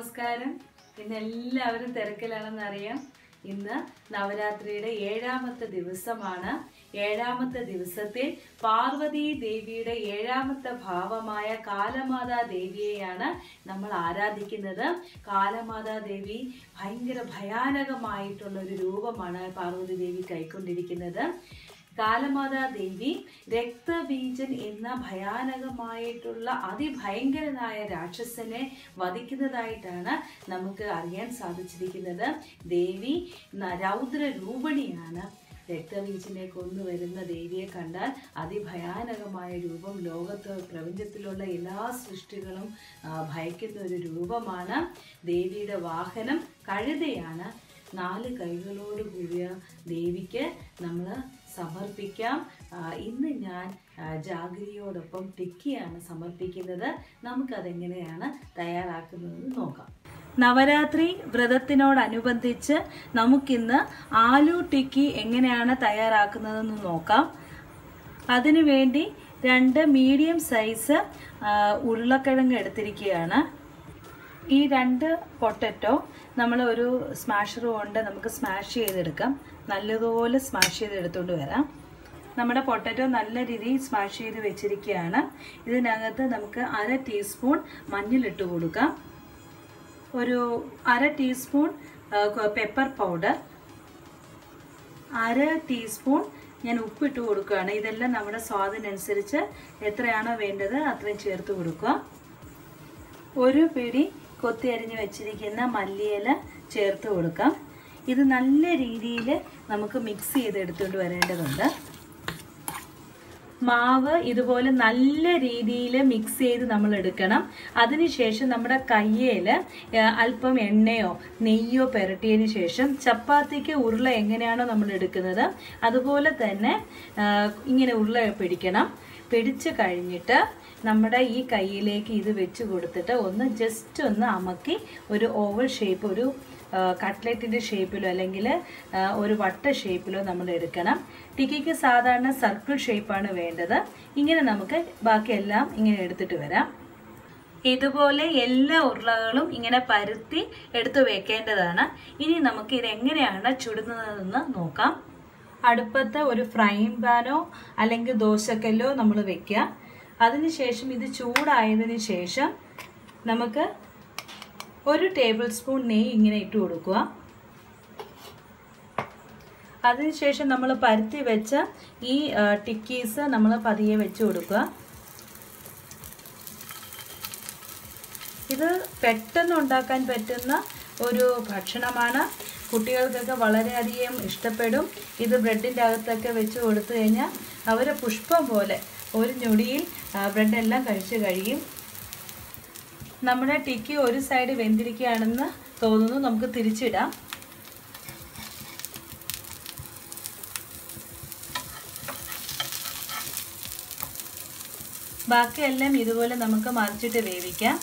നമസ്കാരം ഇന്ന് എല്ലാവരും തിരക്കിലാണെന്ന് അറിയാം ഇന്ന് നവരാത്രിയുടെ ഏഴാമത്തെ ദിവസമാണ് ഏഴാമത്തെ ദിവസത്തിൽ പാർവതി ദേവിയുടെ ഏഴാമത്തെ ഭാവമായ കാലമാതാ ദേവിയെയാണ് നമ്മൾ ആരാധിക്കുന്നത് കാലമാതാ ദേവി ഭയങ്കര ഭയാനകമായിട്ടുള്ള ഒരു രൂപമാണ് പാർവതി ദേവി കൈക്കൊണ്ടിരിക്കുന്നത് കാലമാതാ ദേവി രക്തബീജൻ എന്ന ഭയാനകമായിട്ടുള്ള അതിഭയങ്കരനായ രാക്ഷസനെ വധിക്കുന്നതായിട്ടാണ് നമുക്ക് അറിയാൻ സാധിച്ചിരിക്കുന്നത് ദേവി ന- രൗദ്ര രൂപിണിയാണ് രക്തബീജനെ കൊന്നുവരുന്ന ദേവിയെ കണ്ടാൽ അതിഭയാനകമായ രൂപം ലോകത്ത് പ്രപഞ്ചത്തിലുള്ള എല്ലാ സൃഷ്ടികളും ആ, ഭയക്കുന്ന ഒരു രൂപമാണ് ദേവിയുടെ വാഹനം കഴുതയാണ് നാല് കൈകളോട് കൂടിയ ദേവിക്ക് നമ്മൾ സമർപ്പിക്കാം ആ, ഇന്ന് ഞാൻ ആ, ജാഗരിയോടൊപ്പം ടിക്കിയാണ് സമർപ്പിക്കുന്നത് നമുക്കതെങ്ങനെയാണ് തയ്യാറാക്കുന്നതെന്ന് നോക്കാം നവരാത്രി വ്രതത്തിനോടനുബന്ധിച്ച് നമുക്കിന്ന് ആലു ടിക്കി എങ്ങനെയാണ് തയ്യാറാക്കുന്നതെന്ന് നോക്കാം അതിനുവേണ്ടി രണ്ട് മീഡിയം സൈസ് ആ, ഉരുളക്കിഴങ്ങ് എടുത്തിരിക്കുകയാണ് ഈ രണ്ട് പൊട്ടറ്റോ നമ്മൾ ഒരു സ്മാഷർ കൊണ്ട് നമുക്ക് സ്മാഷ് ചെയ്തെടുക്കാം നല്ലതുപോലെ സ്മാഷ് ചെയ്ത് എടുത്തുകൊണ്ട് വരാം നമ്മുടെ പൊട്ടറ്റോ നല്ല രീതിയിൽ സ്മാഷ് ചെയ്ത് വെച്ചിരിക്കുകയാണ് ഇതിനകത്ത് നമുക്ക് അര ടീസ്പൂൺ മഞ്ഞളിട്ട് കൊടുക്കാം ഒരു അര ടീസ്പൂൺ പെപ്പർ പൗഡർ അര ടീസ്പൂൺ ഞാൻ ഉപ്പിട്ട് കൊടുക്കുകയാണ് ഇതെല്ലാം നമ്മുടെ സ്വാദിനനുസരിച്ച് എത്രയാണോ വേണ്ടത് അത്രയും ചേർത്ത് കൊടുക്കുക ഒരു പിടി കൊത്തി അരിഞ്ഞ് വെച്ചിരിക്കുന്ന മല്ലിയില ചേർത്ത് കൊടുക്കാം ഇത് നല്ല രീതിയിൽ നമുക്ക് മിക്സ് ചെയ്ത് എടുത്തുകൊണ്ട് വരേണ്ടതുണ്ട് മാവ് ഇതുപോലെ നല്ല രീതിയിൽ മിക്സ് ചെയ്ത് നമ്മൾ എടുക്കണം അതിനുശേഷം നമ്മുടെ കയ്യിൽ അല്പം എണ്ണയോ നെയ്യോ പുരട്ടിയതിന് ശേഷം ചപ്പാത്തിക്ക് ഉരുള എങ്ങനെയാണോ നമ്മൾ എടുക്കുന്നത് അതുപോലെ തന്നെ ആ, ഇങ്ങനെ ഉരുള പിടിക്കണം പിടിച്ചു കഴിഞ്ഞിട്ട് നമ്മുടെ ഈ കയ്യിലേക്ക് ഇത് വെച്ച് കൊടുത്തിട്ട് ഒന്ന് ജസ്റ്റ് ഒന്ന് അമക്കി ഒരു ഓവൽ ഷേപ്പ് ഒരു കട്ട്ലറ്റിൻ്റെ ഷേപ്പിലോ അല്ലെങ്കിൽ ആ, ഒരു വട്ട ഷേപ്പിലോ നമ്മൾ എടുക്കണം ടിക്കിക്ക് സാധാരണ സർക്കിൾ ഷേപ്പാണ് വേണ്ടത് ഇങ്ങനെ നമുക്ക് ബാക്കിയെല്ലാം ഇങ്ങനെ എടുത്തിട്ട് വരാം ഇതുപോലെ എല്ലാ ഉരുളകളും ഇങ്ങനെ പരുത്തി എടുത്തു വെക്കേണ്ടതാണ് ഇനി നമുക്ക് ഇത് എങ്ങനെയാണ് ചുടുന്നതെന്ന് നോക്കാം അടുപ്പത്ത് ഒരു ഫ്രൈങ് പാനോ അല്ലെങ്കിൽ ദോശക്കല്ലോ നമ്മൾ വെക്കുക അതിനുശേഷം ഇത് ചൂടായതിന് ശേഷം നമുക്ക് ഒരു ടേബിൾ സ്പൂൺ നെയ്യ് ഇങ്ങനെ ഇട്ട് കൊടുക്കുക അതിനുശേഷം നമ്മൾ പരുത്തി വെച്ച ഈ ആ, ടിക്കീസ് നമ്മൾ പതിയെ വെച്ച് കൊടുക്കുക ഇത് പെട്ടെന്ന് ഉണ്ടാക്കാൻ പറ്റുന്ന ഒരു ഭക്ഷണമാണ് കുട്ടികൾക്കൊക്കെ വളരെയധികം ഇഷ്ടപ്പെടും ഇത് ബ്രെഡിൻ്റെ അകത്തൊക്കെ വെച്ച് കൊടുത്തു കഴിഞ്ഞാൽ അവർ പുഷ്പം പോലെ ഒരു ഞൊടിയിൽ ആ, ബ്രെഡെല്ലാം കഴിച്ച് കഴിയും നമ്മുടെ ടിക്കി ഒരു സൈഡ് വെന്തിരിക്കുകയാണെന്ന് തോന്നുന്നു നമുക്ക് തിരിച്ചിടാം ബാക്കിയെല്ലാം ഇതുപോലെ നമുക്ക് മറിച്ചിട്ട് വേവിക്കാം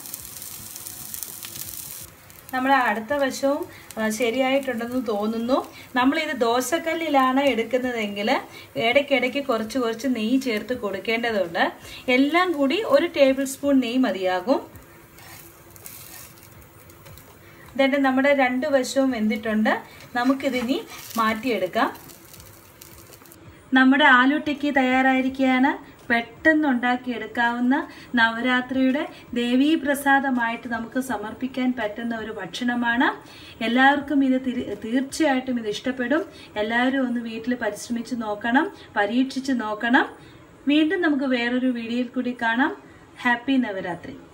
നമ്മുടെ അടുത്ത വശവും ആ, ശരിയായിട്ടുണ്ടെന്ന് തോന്നുന്നു നമ്മളിത് ദോശക്കല്ലിലാണ് എടുക്കുന്നതെങ്കിൽ ഇടയ്ക്കിടയ്ക്ക് കുറച്ച് കുറച്ച് നെയ്യ് ചേർത്ത് കൊടുക്കേണ്ടതുണ്ട് എല്ലാം കൂടി ഒരു ടേബിൾ സ്പൂൺ നെയ്യ് മതിയാകും ഇതേണ്ട നമ്മുടെ രണ്ട് വശവും വെന്തിട്ടുണ്ട് നമുക്കിതിനി മാറ്റിയെടുക്കാം നമ്മുടെ ആലു ടിക്കി തയ്യാറായിരിക്കുകയാണ് പെട്ടെന്ന് ഉണ്ടാക്കിയെടുക്കാവുന്ന നവരാത്രിയുടെ ദേവീപ്രസാദമായിട്ട് നമുക്ക് സമർപ്പിക്കാൻ പറ്റുന്ന ഒരു ഭക്ഷണമാണ് എല്ലാവർക്കും ഇത് തിരി- തീർച്ചയായിട്ടും ഇത് ഇഷ്ടപ്പെടും എല്ലാവരും ഒന്ന് വീട്ടിൽ പരിശ്രമിച്ച് നോക്കണം പരീക്ഷിച്ച് നോക്കണം വീണ്ടും നമുക്ക് വേറൊരു വീഡിയോയിൽ കൂടി കാണാം ഹാപ്പി നവരാത്രി